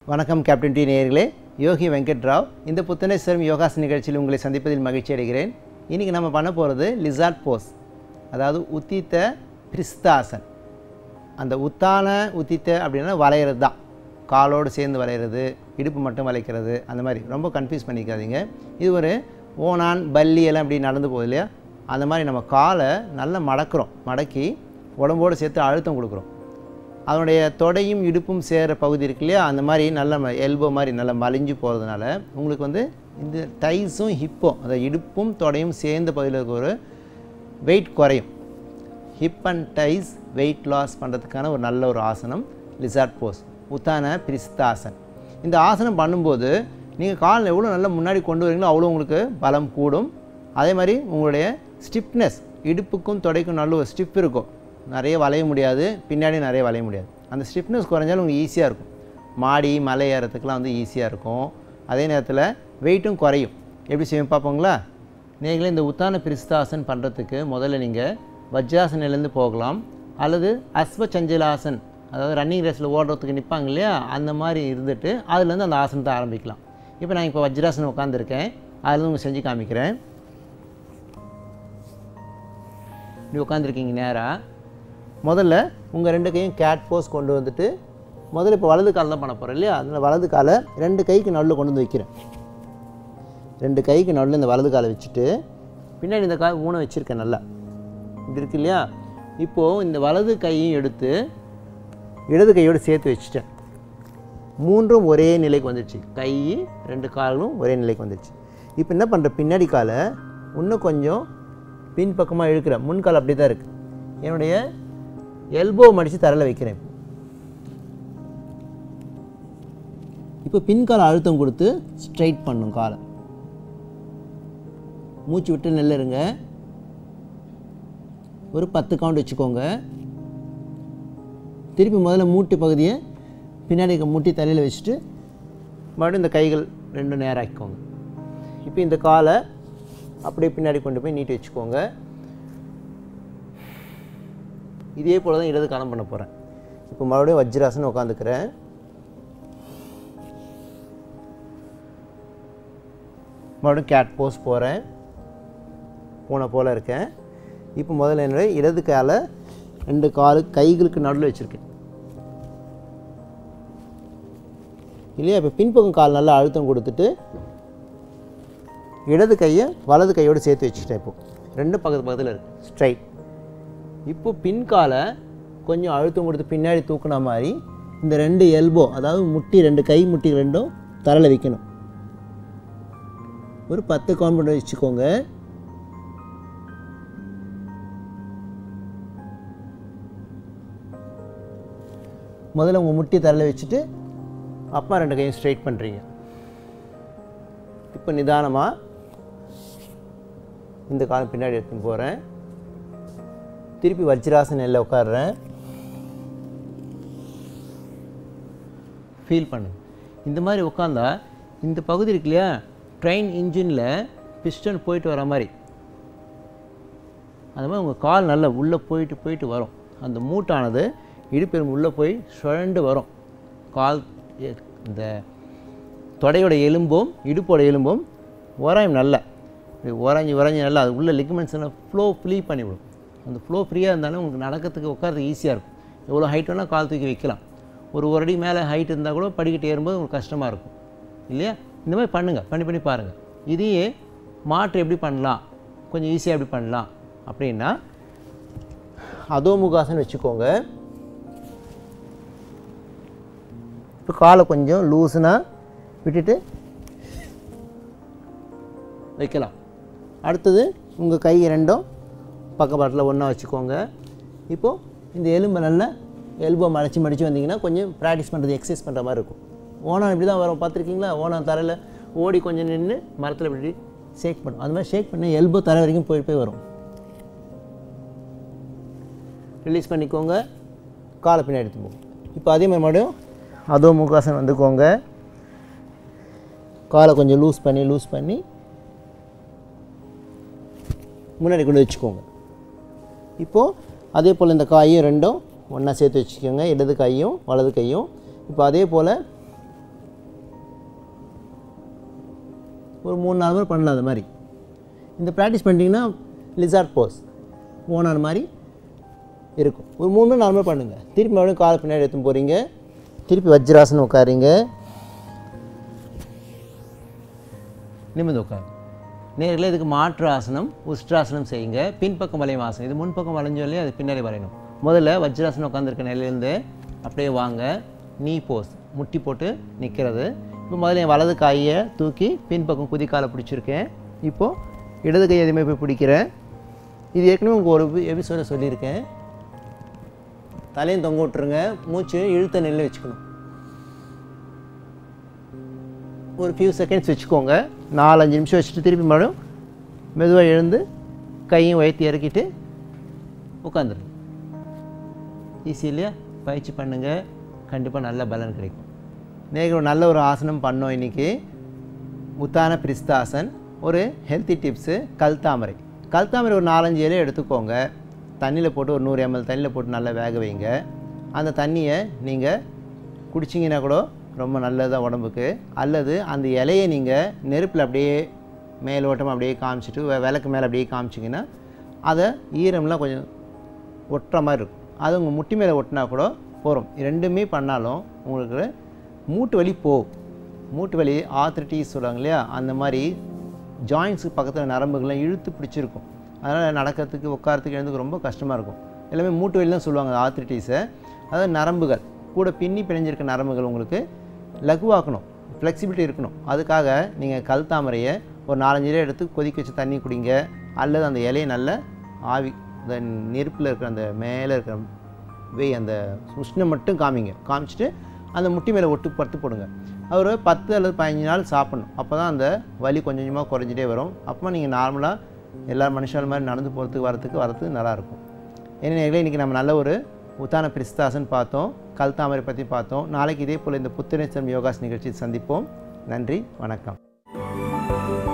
வணக்கம் captain D நேயர்களே யோகி வெங்கட் ராவ் இந்த புத்தனேஸ்வரம் யோகாஸ் நிகழ்ச்சியில் உங்களை சந்திப்பதில் மகிழ்ச்சி அடைகிறேன் இன்றைக்கி நம்ம பண்ண போகிறது லிசார்ட் போஸ் அதாவது உத்தித்த பிரிஸ்தாசன் அந்த உத்தான உத்தித்த அப்படின்னா வளையிறது தான் காலோடு சேர்ந்து வளையிறது இடுப்பு மட்டும் வளைக்கிறது அந்த மாதிரி ரொம்ப கன்ஃபியூஸ் பண்ணிக்காதீங்க இது ஒரு ஓனான் பல்லி எல்லாம் இப்படி நடந்து போகுது இல்லையா அந்த மாதிரி நம்ம காலை நல்லா மடக்கிறோம் மடக்கி உடம்போடு சேர்த்து அழுத்தம் கொடுக்குறோம் அதனுடைய தொடையும் இடுப்பும் சேர்கிற பகுதி இருக்கு இல்லையா அந்த மாதிரி நல்ல எல்போ மாதிரி நல்லா மலிஞ்சு போகிறதுனால உங்களுக்கு வந்து இந்த டைஸும் ஹிப்பும் அந்த இடுப்பும் தொடையும் சேர்ந்த பகுதியில் இருக்க ஒரு வெயிட் குறையும் hip and thighs weight loss பண்ணுறதுக்கான ஒரு நல்ல ஒரு ஆசனம் லிசார்ட் போஸ் உத்தான பிரிஸ்தாசன் இந்த ஆசனம் பண்ணும்போது நீங்கள் கால் எவ்வளோ நல்லா முன்னாடி கொண்டு வரீங்களோ அவ்வளோ உங்களுக்கு பலம் கூடும் அதே மாதிரி உங்களுடைய ஸ்டிப்னஸ் இடுப்புக்கும் தொடைக்கும் நல்ல ஒரு ஸ்டிப் இருக்கும் நிறைய வளைய முடியாது பின்னாடி நிறைய வளைய முடியாது அந்த ஸ்டிப்னஸ் குறைஞ்சாலும் உங்களுக்கு ஈஸியாக இருக்கும் மாடி மலை ஏறத்துக்குலாம் வந்து ஈஸியாக இருக்கும் அதே நேரத்தில் வெயிட்டும் குறையும் எப்படி செய்யும் பார்ப்போங்களா நீங்களே இந்த உத்தான பிரிஸ்தாசன் பண்ணுறதுக்கு முதல்ல நீங்கள் வஜ்ராசனிலேருந்து போகலாம் அல்லது அஸ்வ சஞ்சலாசன் அதாவது ரன்னிங் ரேஸில் ஓடுறதுக்கு நிற்பாங்க இல்லையா அந்த மாதிரி இருந்துட்டு அதுலேருந்து அந்த ஆசனத்தை ஆரம்பிக்கலாம் இப்போ நான் இப்போ வஜ்ராசனம் உட்காந்துருக்கேன் அதுலேருந்து உங்களுக்கு செஞ்சு காமிக்கிறேன் இப்படி உட்காந்துருக்கீங்க நேராக முதல்ல உங்கள் ரெண்டு கையும் கேட் போஸ் கொண்டு வந்துட்டு முதல்ல இப்போ வலது கால் தான் பண்ண போகிறேன் இல்லையா அதனால் வலது காலை ரெண்டு கைக்கு நடுவில் கொண்டு வந்து வைக்கிறேன் ரெண்டு கைக்கு நடுவில் இந்த வலது காலை வச்சுட்டு பின்னாடி இந்த கால் ஊனை வச்சுருக்கேன் நல்லா இப்படி இருக்கு இல்லையா இப்போது இந்த வலது கையும் எடுத்து இடது கையோடு சேர்த்து வச்சுட்டேன் மூன்றும் ஒரே நிலைக்கு வந்துடுச்சு கை ரெண்டு காலும் ஒரே நிலைக்கு வந்துடுச்சு இப்போ என்ன பண்ணுற பின்னாடி காலை இன்னும் கொஞ்சம் பின்பக்கமாக இழுக்கிறேன் முன்கால் அப்படி தான் இருக்குது என்னுடைய எல்போ மடித்து தரையில் வைக்கிறேன் இப்போ பின்கால அழுத்தம் கொடுத்து ஸ்ட்ரைட் பண்ணும் காலை மூச்சு விட்டு நெல்லுருங்க ஒரு பத்து கவுண்ட் வச்சுக்கோங்க திருப்பி முதல்ல மூட்டு பகுதியை பின்னாடி இருக்க முட்டி தலையில் வச்சுட்டு மறுபடியும் இந்த கைகள் ரெண்டும் நேராக்கிக்கோங்க இப்போ இந்த காலை அப்படியே பின்னாடி கொண்டு போய் நீட்டி வச்சுக்கோங்க இதே போல் தான் இடது காலம் பண்ண போகிறேன் இப்போ மறுபடியும் வஜ்ராசனம் உட்காந்துக்கிறேன் மறுபடியும் கேட் போஸ் போகிறேன் பூனை போல் இருக்கேன் இப்போ முதல்ல என்னுடைய இடது காலை ரெண்டு காலு கைகளுக்கு நடுவில் வச்சுருக்கேன் இல்லையா இப்போ பின்பக்கம் கால் நல்லா அழுத்தம் கொடுத்துட்டு இடது கையை வலது கையோடு சேர்த்து வச்சுட்டேன் இப்போ ரெண்டும் பக்கத்து பக்கத்தில் இருக்குது ஸ்ட்ரைட் இப்போ பின்காலை கொஞ்சம் அழுத்தம் கொடுத்து பின்னாடி தூக்குன மாதிரி இந்த ரெண்டு எல்போ அதாவது முட்டி ரெண்டு கை முட்டி ரெண்டும் தரையில் வைக்கணும் ஒரு பத்து கவுண்ட் பண்ணி வச்சுக்கோங்க முதல்ல உங்கள் முட்டி தரையில் வச்சுட்டு அப்பா ரெண்டு கையும் ஸ்ட்ரைட் பண்ணுறீங்க இப்போ நிதானமாக இந்த காலம் பின்னாடி எடுத்துன்னு போகிறேன் திருப்பி வஜ்ராசன் நெல்ல உட்காடுறேன் ஃபீல் பண்ணு இந்த மாதிரி உட்காந்தா இந்த பகுதி இருக்கு இல்லையா ட்ரெயின் இன்ஜினில் பிஸ்டன் போயிட்டு வர மாதிரி அது மாதிரி உங்கள் கால் நல்லா உள்ளே போயிட்டு போயிட்டு வரும் அந்த மூட்டானது இடுப்பெரும்பு உள்ளே போய் சுழண்டு வரும் கால் எ- இந்த தொடையோட எலும்பும் இடுப்போட எலும்பும் உராயும் நல்லா இப்படி உறைஞ்சி உறைஞ்சி நல்லா அது உள்ள லிகமெண்ட்ஸ் எல்லாம் ஃப்ளோ ஃப்ளீ பண்ணிவிடும் அந்த ஃப்ளோ ஃப்ரீயாக இருந்தாலும் உங்களுக்கு நடக்கிறதுக்கு உட்காரதுக்கு ஈஸியாக இருக்கும் எவ்வளோ ஹைட் வேணால் கால் தூக்கி வைக்கலாம் ஒரு ஒரு அடி மேலே ஹைட் இருந்தால் கூட படிக்கட்டு ஏறும்போது உங்களுக்கு கஷ்டமாக இருக்கும் இல்லையா இந்த மாதிரி பண்ணுங்கள் பண்ணி பண்ணி பாருங்கள் இதையே மாற்று எப்படி பண்ணலாம் கொஞ்சம் ஈஸியாக எப்படி பண்ணலாம் அப்படின்னா அதோமுகாசன் வச்சுக்கோங்க இப்போ காலை கொஞ்சம் லூஸுனாக விட்டுட்டு வைக்கலாம் அடுத்தது உங்கள் கை ரெண்டும் பக்கப்பாட்டில் ஒன்றா வச்சுக்கோங்க இப்போது இந்த எலும்பை நல்லா எலும்பை மடித்து மடித்து வந்தீங்கன்னா கொஞ்சம் ப்ராக்டிஸ் பண்ணுறது எக்ஸசைஸ் பண்ணுற மாதிரி இருக்கும் ஓனான் இப்படி தான் வரும் பார்த்துருக்கீங்களா ஓனான் தரையில் ஓடி கொஞ்சம் நின்று மரத்தில் இப்படி ஷேக் பண்ணும் அந்த மாதிரி ஷேக் பண்ணி எல்போ தரை வரைக்கும் போய் போய் வரும் ரிலீஸ் பண்ணிக்கோங்க காலை பின்னாடி எடுத்து போகும் இப்போ அதே மாதிரி மறுபடியும் அதோ முகாசன் வந்துக்கோங்க காலை கொஞ்சம் லூஸ் பண்ணி லூஸ் பண்ணி முன்னாடி கொண்டு வச்சுக்கோங்க இப்போது அதே போல் இந்த காயும் ரெண்டும் ஒன்றா சேர்த்து வச்சுக்கோங்க இடது கையும் வலது கையும் இப்போ அதே போல் ஒரு மூணு நாலு முறை பண்ணலாம் அது மாதிரி இந்த ப்ராக்டிஸ் பண்ணிட்டீங்கன்னா லிசார்ட் போஸ் ஓனான மாதிரி இருக்கும் ஒரு மூணு நாலு முறை பண்ணுங்கள் திருப்பி மறுபடியும் கால் பின்னாடி எடுத்து போகிறீங்க திருப்பி வஜ்ராசனம் உட்காருங்க நிமிர்ந்து உட்காரு நேரில் இதுக்கு மாற்று ஆசனம் உஷ்ட்ராசனம் செய்யுங்க பின்பக்கம் வளையும் ஆசனம் இது முன்பக்கம் வளைஞ்சோ இல்லையா அது பின்னாடி வளையணும் முதல்ல வஜ்ராசனம் உட்காந்துருக்க நிலையிலேருந்து அப்படியே வாங்க நீ போஸ் முட்டி போட்டு நிற்கிறது இப்போ முதல்ல என் வலது கையை தூக்கி பின்பக்கம் குதிக்காலை பிடிச்சிருக்கேன் இப்போது இடது கை எதுவுமே போய் பிடிக்கிறேன் இது ஏற்கனவே உங்களுக்கு ஒரு எபிசோட சொல்லியிருக்கேன் தலையும் தொங்க விட்டுருங்க மூச்சு இழுத்த நெல்லை வச்சுக்கணும் ஒரு ஃபியூ செகண்ட்ஸ் வச்சுக்கோங்க நாலஞ்சு நிமிஷம் வச்சுட்டு திருப்பி மறுபடியும் மெதுவாக எழுந்து கையும் உயர்த்தி இறக்கிட்டு உட்காந்துருங்க ஈஸி இல்லையா பயிற்சி பண்ணுங்கள் கண்டிப்பாக நல்ல பலன் கிடைக்கும் நேர்கள் நல்ல ஒரு ஆசனம் பண்ணோம் இன்றைக்கி உத்தான பிரிஸ்தாசன் ஒரு ஹெல்த்தி டிப்ஸு கல்தாமரை கல்தாமரை ஒரு நாலஞ்சு இலையை எடுத்துக்கோங்க தண்ணியில் போட்டு ஒரு நூறு எம்எல் தண்ணியில் போட்டு நல்லா வேக வைங்க அந்த தண்ணியை நீங்கள் குடிச்சிங்கன்னா கூட ரொம்ப நல்லதாக உடம்புக்கு அல்லது அந்த இலையை நீங்கள் நெருப்பில் அப்படியே மேலோட்டமாக அப்படியே காமிச்சிட்டு வெ- விளக்கு மேலே அப்படியே காமிச்சிங்கன்னா அதை ஈரம்லாம் கொஞ்சம் ஒட்டுற மாதிரி இருக்கும் அது உங்கள் முட்டி மேலே ஒட்டினா கூட போகிறோம் ரெண்டுமே பண்ணாலும் உங்களுக்கு மூட்டு வலி போகும் மூட்டு வலி ஆர்த்ரிட்டிஸ் சொல்லுவாங்க இல்லையா அந்த மாதிரி ஜாயின்ஸுக்கு பக்கத்தில் நரம்புகள்லாம் இழுத்து பிடிச்சிருக்கும் அதனால் நடக்கிறதுக்கு உட்காரத்துக்கு எழுந்துக்கு ரொம்ப கஷ்டமாக இருக்கும் எல்லாமே மூட்டு வலி தான் சொல்லுவாங்க ஆர்த்ரிட்டிஸை அதாவது நரம்புகள் கூட பின்னி பிணைஞ்சிருக்க நரம்புகள் உங்களுக்கு லகுவாக்கணும் ஃப்ளெக்சிபிலிட்டி இருக்கணும் அதுக்காக நீங்கள் கல் தாமரையை ஒரு நாலஞ்சு இலையை எடுத்து கொதிக்க வச்சு தண்ணி குடிங்க அல்லது அந்த இலையை நல்ல ஆவி அந்த நெருப்பில் இருக்கிற அந்த மேலே இருக்கிற வெய் அந்த உஷ்ணம் மட்டும் காமிங்க காமிச்சிட்டு அந்த முட்டி மேலே ஒட்டு படுத்து போடுங்க அது ஒரு பத்து அல்லது பதினஞ்சு நாள் சாப்பிடணும் அப்போ தான் அந்த வலி கொஞ்சம் கொஞ்சமாக குறைஞ்சிட்டே வரும் அப்போ நீங்கள் நார்மலாக எல்லா மனுஷால் மாதிரி நடந்து போகிறதுக்கு வரத்துக்கு வரத்துக்கு நல்லாயிருக்கும் ஏன்னா இன்றைக்கி நம்ம நல்ல ஒரு உத்தான பிரிஸ்தாசன் பார்த்தோம் கல் தாமரை பற்றி பார்த்தோம் நாளைக்கு இதே போல் இந்த புத்துணர்ச்சம் யோகாஸ் நிகழ்ச்சி சந்திப்போம் நன்றி வணக்கம்